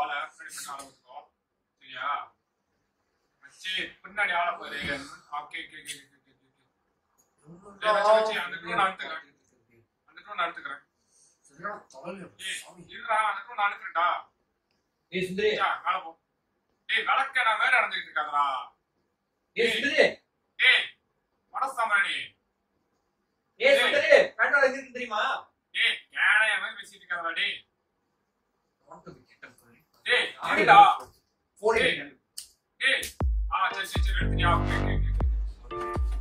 ஆள பின்னாடி பின்னாடி ஆள வச்சுக்கோ சரியா வச்சு பின்னாடி ஆள பாரு ஓகே ஓகே ஓகே ஓகே வச்சு வச்சு அந்த ட்ரோன் அழுத்துக்கிறேன் அந்த ட்ரோன் அழுத்துக்கிறேன் ஏய் இருடா அந்த ட்ரோன் அழுத்துறேன்டா ஏய் சுந்தரி யா, மேல போ டேய் விளக்க நான் வேற நடந்துகிட்டு இருக்காதடா ஏய் சுந்தரி டேய் மனசாமரணி ஏய் சுந்தரி பேண்டோல் எங்க இருக்கு தெரியுமா டேய் கேனைய மாதிரி பேசிட்டு இருக்காதடா டேய் டேய் இருடா போன் டேய் டேய் ஆ சரி சரி சரி எடுத்துனியா ஓகே ஓகே ஓகே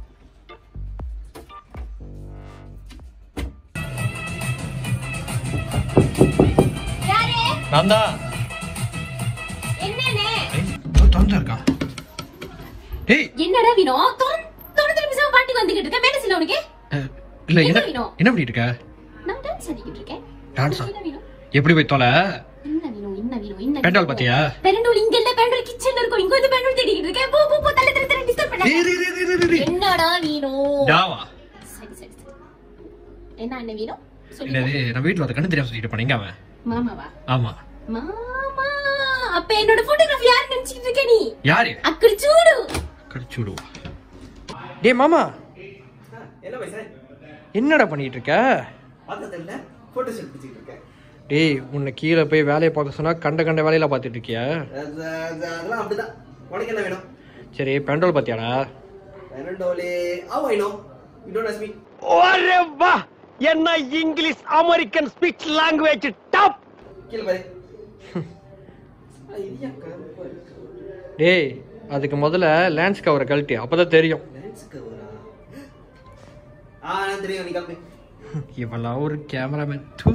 யாரு நான் தான் என்னன்னு தொலைஞ்சா இருக்கா டேய் என்னடா வினோ தொண்ணூத்தி நிமிஷம் பாட்டி வந்துகிட்டு இருக்க வேலை செய்யல உனக்கு அஹ், இல்ல என்ன என்ன வேணும்? என்ன பண்ணிட்டு இருக்க நான் டான்ஸ் ஆடிக்கிட்டு இருக்கேன் Dance ஆ? என்ன வேணும் எப்படி போய் தொலை என்ன வேணும் என்ன வேணும் என்ன பெண்டால் பாத்தியா பெரண்டோல் இங்க இல்ல பெரண்டோல் கிச்சன்ல இருக்கும் இங்க வந்து பெரண்டோல் தேடிக்கிட்டு இருக்கேன் போ போ போ தள்ள தள்ள தள்ள டிஸ்டர்ப் பண்ணாத டேய், டேய், டேய், டேய், டேய், டேய். என்னடா வேணும் டாவா சரி சரி சரி என்ன என்ன வேணும் என்னது சொல்லு நான் வீட்டுல வந்து கண்ணு தெரியாம சுத்திட்டு போனேன் அவன் மாமாவா ஆமா மாமா அப்ப என்னோட போட்டோகிராஃபி யாரு நினைச்சிட்டு இருக்க நீ யாரு அக்கடி சூடு கடிச்சு விடுவா டேய் மாமா என்ன பைசா என்னடா பண்ணிட்டு இருக்க பார்த்தது இல்ல போட்டோ ஷூட் பிடிச்சிட்டு இருக்கேன் டேய் உன்னை கீழே போய் வேலையை பார்க்க சொன்னா கண்ட கண்ட வேலையில பார்த்துட்டு இருக்கியா அது- அது- அதெல்லாம் அப்படிதான் உனக்கு என்ன வேணும் சரி பெண்ட்ரோல் பாத்தியாடா பெரண்டோலே ah I know you don't ask me ஒரே வா என்ன English American speech language top கீழ பாரு ஆ, இது ஏன் கருப்பா இருக்கு டேய் அதுக்கு முதல்ல லேன்ஸ் கவரை கழட்டி அப்பதான் தெரியும் லென்ஸ் கவரா ஆ எனக்கு தெரியும் நீ கிளம்பு இவெல்லாம் ஒரு கேமராமேன் தூ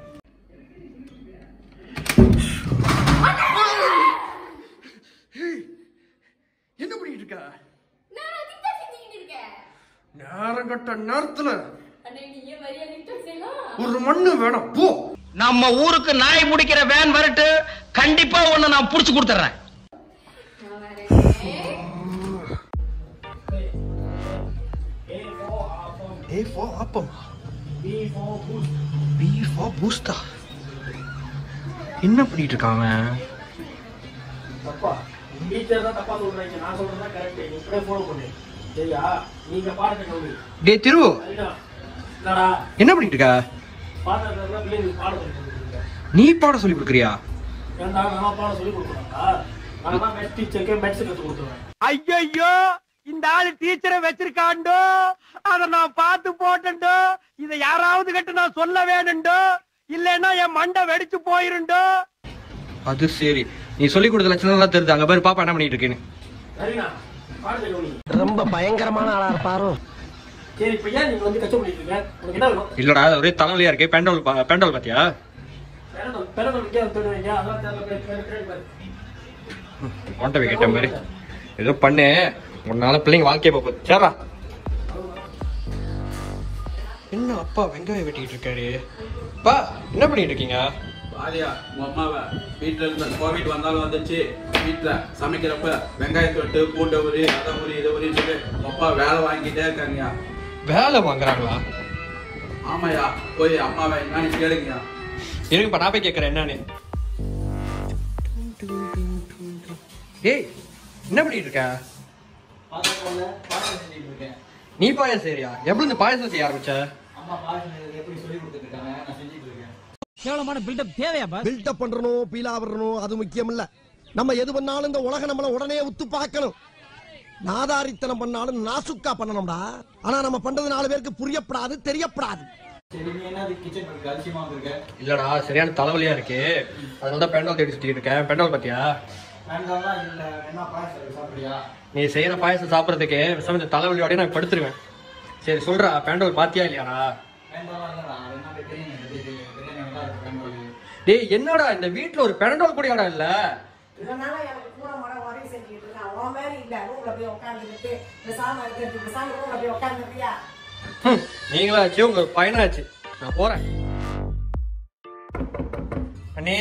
என்ன பண்ணிட்டு இருக்க நான் அதுக்கு தான் செஞ்சுக்கிட்டு இருக்கேன் நேரம் கட்ட நேரத்துல அண்ணே நீயே மரியாதை செய்யலாம் ஒரு மண்ணு வேணும் போ நம்ம ஊருக்கு நாய் பிடிக்கிற வேன் வரட்டு கண்டிப்பா ஒண்ணு நான் புடிச்சு கொடுத்துறேன் ஏ ஃபோ ஆப்பம் பி ஃபோ பூஸ்டா என்ன பண்ணிட்டு இருக்கான் அவன் தப்பா டீச்சர் தான் தப்பா சொல்றாங்க நான் சொல்றதா கரெக்ட் நீ இப்படியே ஃபாலோ பண்ணு சரியா நீங்க பாடத்தை கவனி டேய் திரு சரிடா என்னடா என்ன பண்ணிட்டு இருக்க பாடத்தை பிள்ளைங்களுக்கு பாடம் சொல்லி கொடுக்குறீங்க நீ பாடம் சொல்லி கொடுக்குறியா ஏன்டா நான் பாடம் சொல்லி கொடுக்குறாங்களா நான் தான் மேத்ஸ் டீச்சருக்கு மேத்ஸ் கத்து கொடுத்துருவேன் ஐயோ இந்த ஆளு டீச்சரை வச்சிருக்காண்டோ அத நான் பார்த்து போட்டண்டோ இத யாராவது கிட்ட நான் சொல்ல வேணுண்டோ இல்லைன்னா என் மண்டை வெடிச்சு போயிருண்டோ அது சரி நீ சொல்லி கொடுத்த லட்சணம் எல்லாம் தெரியுது அங்க பாரு பாப்பா என்ன பண்ணிட்டு இருக்கேன்னு சரிண்ணா பாடத்தை கவனி ரொம்ப பயங்கரமான ஆளா இருப்பாரோ சரி இப்ப ஏன் நீங்க வந்து கஷ்டம் பண்ணிட்டு இருக்கீங்க உனக்கு என்ன வேணும் இல்லடா ஒரே தலைவலியா இருக்கு பெண்டோல் பா- பெண்டோல் பாத்தியா பிறந்தோம் பிறந்தோம் வித்தியாசம் தேடுவீங்க அதெல்லாம் தேவை தேவை தேவை தேவை ஓட்ட வைக்கிட்ட மாதிரி ஏதோ பண்ணு உன்னால பிள்ளைங்க வாழ்க்கைய போகுது சரிடா என்ன அப்பா வெங்காயம் வெட்டிட்டு இருக்காரு பா என்ன பண்ணிட்டு இருக்கீங்க பாரியா உங்க அம்மாவை வீட்டுல இருந்து கோவிட் வந்தாலும் வந்துச்சு வீட்டுல சமைக்கிறப்ப வெங்காயத்தை வெட்டு பூண்டை உரி அதை உரி இதை உரின்னு சொல்லி உங்க அப்பா வேலை வாங்கிட்டே இருக்காங்கய்யா வேலை வாங்குறாங்களா ஆமாய்யா போய் அம்மாவை என்னன்னு கேளுங்கய்யா இருங்கப்பா நான் போய் கேட்கறேன் என்னன்னு ஏய் என்ன பண்ணிட்டு இருக்க பாத்திரம் பாடம் செஞ்சுட்டு இருக்கேன் நீ பாயாசம் சரியா எப்படி இந்த பாயாசம் செய்ய ஆரம்பிச்ச அம்மா பாடம் செய்யறது எப்படி சொல்லி கொடுத்துட்டு இருக்காங்க நான் செஞ்சுட்டு இருக்கேன் கேவலமான பில்டப் தேவையா பாஸ் பில்டப் பண்றணும் பீலா வரணும் அது முக்கியம் இல்ல நம்ம எது பண்ணாலும் இந்த உலக நம்மள உடனே உத்து பார்க்கணும் நாதாரித்தனம் பண்ணாலும் நாசுக்கா பண்ணணும்டா ஆனா நம்ம பண்றது நாலு பேருக்கு புரியப்படாது தெரியப்படாது சரி நீ என்ன கிச்சன் இருக்கு அரிசிமா இருக்க இல்லடா சரியான தலைவலியா இருக்கு அதனால தான் பெண்டோல் தேடி சுத்திட்டு இருக்கேன் பெண்டோல் பாத்தியா வேண்டாம்லாம் இல்ல என்ன பாடம் சாப்பிடுறியா நீ செய்யற பாயசம் சாப்பிடறதுக்கு விஷம் இந்த தலைவலியோடய நான் படுத்துருவேன் சரி சொல்றா பெண்டோல் பாத்தியா இல்லையாடா வேண்டாம்லாம் இல்லடா அது என்ன பிரியாணி எப்படி பிரியாணி நல்லா இருக்கு பெங்களூரு டேய் என்னடா இந்த வீட்ல ஒரு பெண்டோல் கூட இடம் இல்ல இதனால எனக்கு கூட மட உதவி செஞ்சுட்டு இருக்கேன் உன் மாதிரி இல்ல ரூம்ல போய் உட்காந்துக்கிட்டு பேசாம இருக்கிறது பேசாம ரூம்ல போய் உட்காந்துருக்கியா ஹம், நீங்களாச்சு உங்க பையனாச்சு நான் போறேன் அண்ணே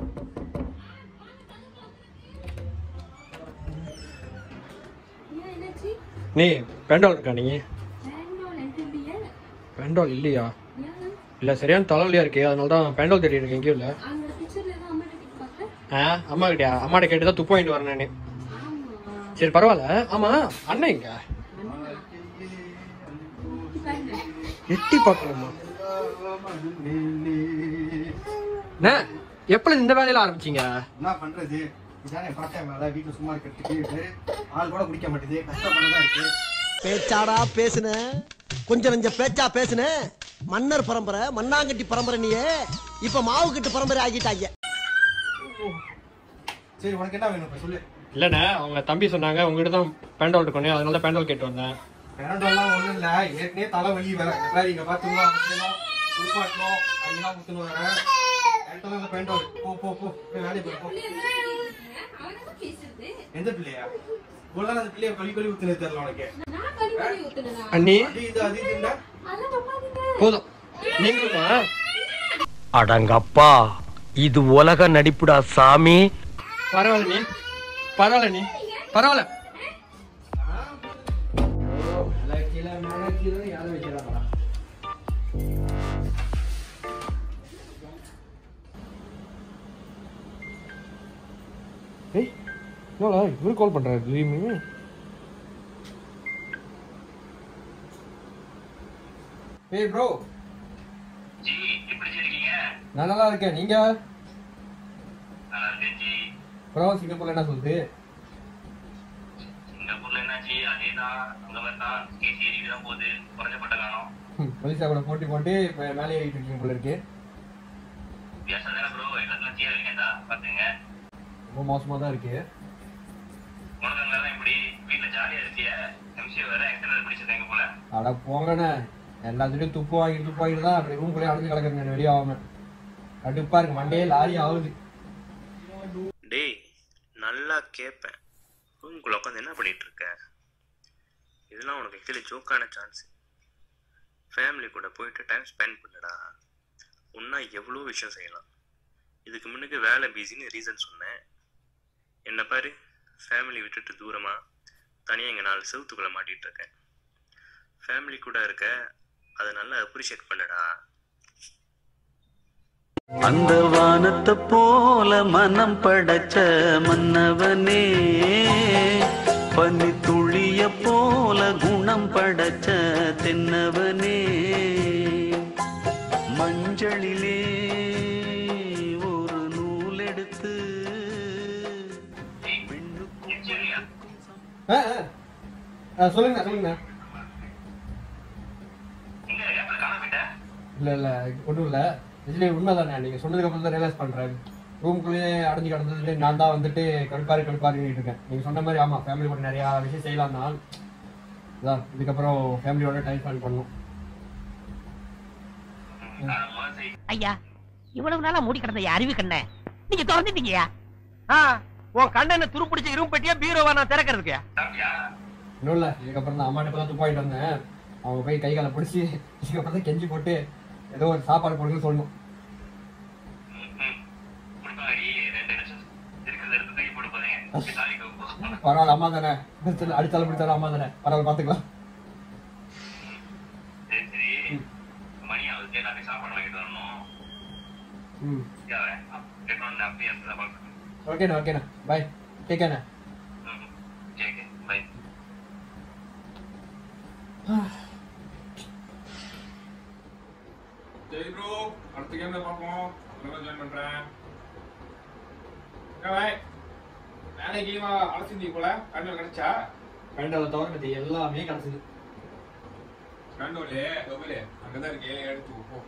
ஏன் என்னாச்சு நீ பெண்டோல் இருக்கா நீ வேண்டாம் எனக்கு இல்லையே பெண்டோல் இல்லையா ஏன் இல்ல சரியான தலைவலியா இருக்கு அதனால தான் பெண்டோல் தேடி இருக்கேன் எங்கேயும் இல்ல அந்த பிக்சர்ல தான் அம்மா கிட்ட பார்த்தேன் ஆ அம்மா கிட்டயா அம்மாட்ட கேட்டு தான் துப்பு வாங்கிட்டு வரேன் நானு சரி பரவாயில்ல ஆமா அண்ணன் எங்க எட்டி பார்க்கணுமா அண்ணே, எப்பல இந்த வேலையில ஆரம்பிச்சீங்க என்ன பண்றது இதானே பார்த்தேன் வேலை வீட்டுல சும்மா இருக்கிறதுக்கு ஆள் கூட குடிக்க மாட்டேது கஷ்டப்படதான் இருக்கு பேச்சாடா பேசுன கொஞ்சம் நெஞ்ச பேச்சா பேசுன மன்னர் பரம்பரை மண்ணாங்கட்டி பரம்பரை நீயே இப்ப மாவு கட்டு பரம்பரை ஆகிட்டாங்க சரி உனக்கு என்ன வேணும் இப்ப சொல்லு இல்லண்ணே அவங்க தம்பி சொன்னாங்க உங்ககிட்ட தான் பேண்டோல் இருக்கணும் அதனால தான் பேண்டோல் கேட்டு வந்தேன் பேரண்டெல்லாம் ஒண்ணும் இல்ல ஏற்கனவே தலைவலி வேற வேற இங்க பாத்துக்கலாம் குளிப்பாட்டணும் அதெல்லாம் குத்துணும் வேற பேரண்டெல்லாம் இந்த பேண்டோல் போ போ போ போய் வேலையை போய் போ எந்த பிள்ளையா இவ்வளவு அந்த பிள்ளைய கழி கழி ஊத்துனது தெரியல உனக்கு அண்ணி அது இது அது இதுன்னா போதும் நீங்களுமா அடங்கப்பா இது உலக நடிப்புடா சாமி பரவாயில்ல நீ பரவாயில்ல நீ பரவாயில்ல ஏய் என்னடா இவரு கால் பண்றாரு திடீர்னு ஏய் ப்ரோ நான் நல்லா இருக்கேன் நீங்க அப்புறம் சிங்கப்பூர்ல என்ன சொல்லுது ம், மலிஷா கூட போட்டி போட்டு இப்ப மேலே ஏறிட்டு இருக்கீங்க போல இருக்கு ரொம்ப மோசமா தான் இருக்கு அட போங்கண்ணே எல்லாத்துலயும் துப்பு வாங்கிட்டு துப்பு வாங்கிட்டு தான் அப்படி ரூம் குள்ளே அடைஞ்சு கிடக்குறேங்க வெளியே ஆகாம கடுப்பா இருக்கு மண்டே லாரி ஆகுது டேய் நல்லா கேட்பேன் ரூம்குள்ள உட்காந்து என்ன பண்ணிட்டு இருக்க இதெல்லாம் உனக்கு ஆக்சுவலி ஜோக்கான சான்ஸ் ஃபேமிலி கூட போயிட்டு டைம் ஸ்பெண்ட் பண்ணுடா உன்னா எவ்வளோ விஷயம் செய்யலாம் இதுக்கு முன்னுக்கு வேலை பிஸின்னு ரீசன் சொன்னேன் என்ன பாரு ஃபேமிலி விட்டுட்டு தூரமா தனியாக இங்கே நாலு செவுத்துக்குள்ள மாட்டிட்டு இருக்கேன் ஃபேமிலி கூட இருக்க அதை நல்லா அப்ரிஷியேட் பண்ணுடா அந்த வானத்தை போல மனம் படைச்ச மன்னவனே பனி துளிய போல குணம் படைச்ச தென்னவனே மஞ்சளிலே ஒரு நூல் எடுத்து ஆ, ஆ. ஆ, சொல்லுங்க சொல்லுங்க இல்ல இல்ல ஒண்ணும் இல்ல இதுல உண்மைதானே நீங்க சொன்னதுக்கு அப்புறம் தான் ரியலைஸ் பண்றேன் ரூம்குள்ளேயே அடைஞ்சு கிடந்ததுல நான் தான் வந்துட்டு கடுப்பாரி கடுப்பாரி இருக்கேன் நீங்க சொன்ன மாதிரி ஆமா ஃபேமிலி கூட நிறைய விஷயம் செய்யலாம் தான் அதான் இதுக்கப்புறம் ஃபேமிலியோட டைம் ஸ்பெண்ட் பண்ணணும் ஐயா இவ்வளவு நாளா மூடி கிடந்த என் அறிவு கண்ண நீங்க திறந்துட்டீங்கயா உன் கண்ணனை துருப்பிடிச்ச இரும்பு பெட்டியா பீரோவா நான் திறக்கிறதுக்கு இன்னும் இல்ல இதுக்கப்புறம் தான் அம்மாட்ட தான் துப்பாயிட்டு வந்தேன் அவங்க போய் கை காலை பிடிச்சி இதுக்கப்புறம் தான் கெஞ்சி போட்டு ஏதோ ஒரு சாப்பாடு போடுங்கன்னு சொல்லணும் பரவாயில்ல அம்மா தானே அடிச்சாலும் பிடிச்சாலும் அம்மா தானே பரவாயில்ல பாத்துக்கலாம் ம் ஓகேண்ணா ஓகேண்ணா பாய் டேக் கேண்ணா ஜெய் ப்ரோ அடுத்த கேம்ல பார்ப்போம் நல்லா ஜாயின் பண்றேன் ஏன் பாய் வேலை கீழமா அழைச்சிருந்தீங்க போல கண்ணில் கிடைச்சா வேண்டாம் தவிர மத்தி எல்லாமே கிடைச்சது கண்டோலே டொபலே அங்கதான் இருக்கு எடுத்து போ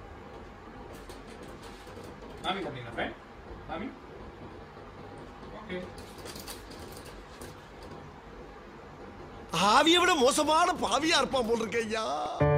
நாமி பண்ணீங்களா பை நாமி ஓகே ஆவியை விட மோசமான பாவியா இருப்பான் போல் இருக்கேன் ஐயா